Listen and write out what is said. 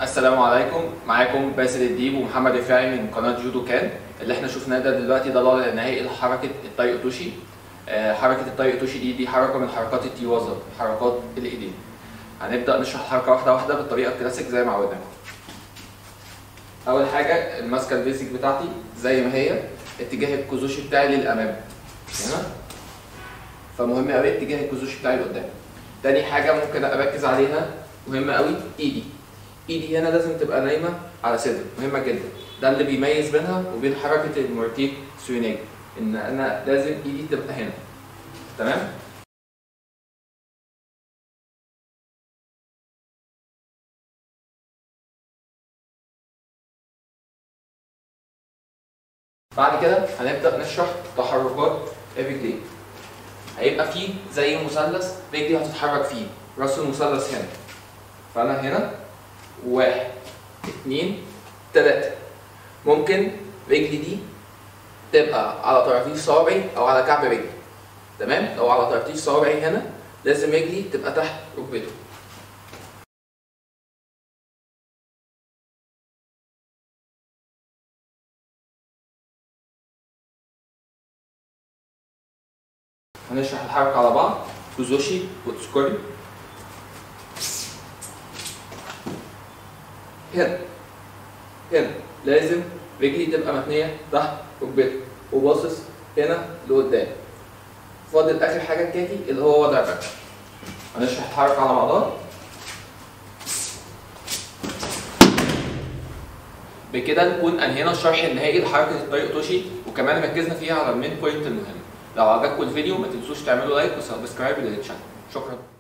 السلام عليكم معاكم باسل الديب ومحمد رفاعي من قناه جودو كان اللي احنا شفناه ده دلوقتي ده الوضع النهائي لحركه التاي اوتوشي آه، حركه التاي اوتوشي دي دي حركه من حركات التيوازا حركات الايدين هنبدا نشرح الحركه واحده واحده بالطريقه الكلاسيك زي ما عودناكم اول حاجه الماسكه البيزك بتاعتي زي ما هي اتجاه الكوزوشي بتاعي للامام هنا فمهم قوي اتجاه الكوزوشي بتاعي لقدام تاني حاجه ممكن اركز عليها مهمه قوي ايدي ايدي هنا لازم تبقى نايمه على صدري مهمه جدا ده اللي بيميز بينها وبين حركه المورتيك سوينيج ان انا لازم ايدي تبقى هنا تمام بعد كده هنبدا نشرح تحركات الرجلين هيبقى فيه زي مثلث رجلي هتتحرك فيه راس المثلث هنا فانا هنا واحد اتنين تلاتة ممكن رجلي دي تبقى على طرفي صوابعي او على كعب رجلي تمام لو على طرفي صوابعي هنا لازم رجلي تبقى تحت ركبته هنشرح الحركة على بعض كوزوشي وتسكوري هنا هنا لازم رجلي تبقى متنية تحت ركبتي وباصص هنا لقدام فاضل اخر حاجة الكاكي اللي هو وضع الركبة هنشرح الحركة على بعضها بكده نكون انهينا الشرح النهائي لحركة الطريق توشي وكمان ركزنا فيها على المين بوينت المهم لو عجبكم الفيديو ما تنسوش تعملوا لايك وسبسكرايب للشانل شكرا